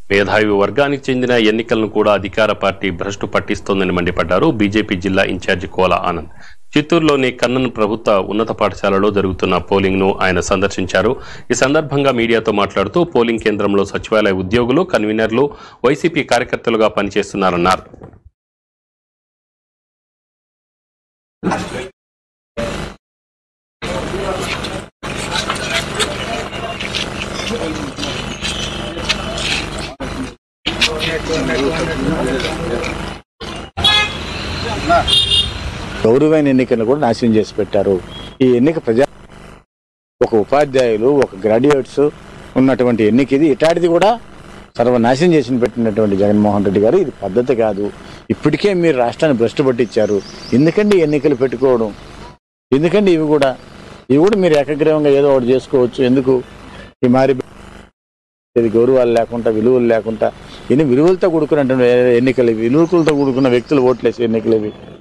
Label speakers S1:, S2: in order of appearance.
S1: మేధావి వర్గానికి చెందిన ఎన్నికలను కూడా అధికార పార్టీ భ్రష్టు పట్టిస్తోందని మండిపడ్డారు బీజేపీ జిల్లా ఇన్ఛార్జి కోల ఆనంద్ చిత్తూరులోని కన్నన్ ప్రభుత్వ ఉన్నత పాఠశాలలో జరుగుతున్న పోలింగ్ ను ఆయన సందర్శించారు ఈ సందర్భంగా మీడియాతో మాట్లాడుతూ పోలింగ్ కేంద్రంలో సచివాలయ ఉద్యోగులు కన్వీనర్లు వైసీపీ కార్యకర్తలుగా పనిచేస్తున్నారన్నారు
S2: గౌరవమైన ఎన్నికలను కూడా నాశనం చేసి పెట్టారు ఈ ఎన్నిక ప్రజా ఒక ఉపాధ్యాయులు ఒక గ్రాడ్యుయేట్స్ ఉన్నటువంటి ఎన్నిక ఇది ఇటాటిది కూడా సర్వనాశనం చేసి పెట్టినటువంటి జగన్మోహన్ రెడ్డి గారు ఇది పద్ధతి కాదు ఇప్పటికే మీరు రాష్ట్రాన్ని భ్రష్టు పట్టించారు ఎందుకండి ఈ ఎన్నికలు పెట్టుకోవడం ఎందుకండి ఇవి కూడా ఇవి కూడా మీరు ఏకగ్రీవంగా ఏదో ఒకటి చేసుకోవచ్చు ఎందుకు ఈ మారి ఇది గౌరవాలు లేకుండా విలువలు లేకుండా ఎన్ని విలువలతో కూడుకున్నటువంటి ఎన్నికలు ఇవి విలువలతో కూడుకున్న వ్యక్తులు ఓట్లేసే ఎన్నికలు ఇవి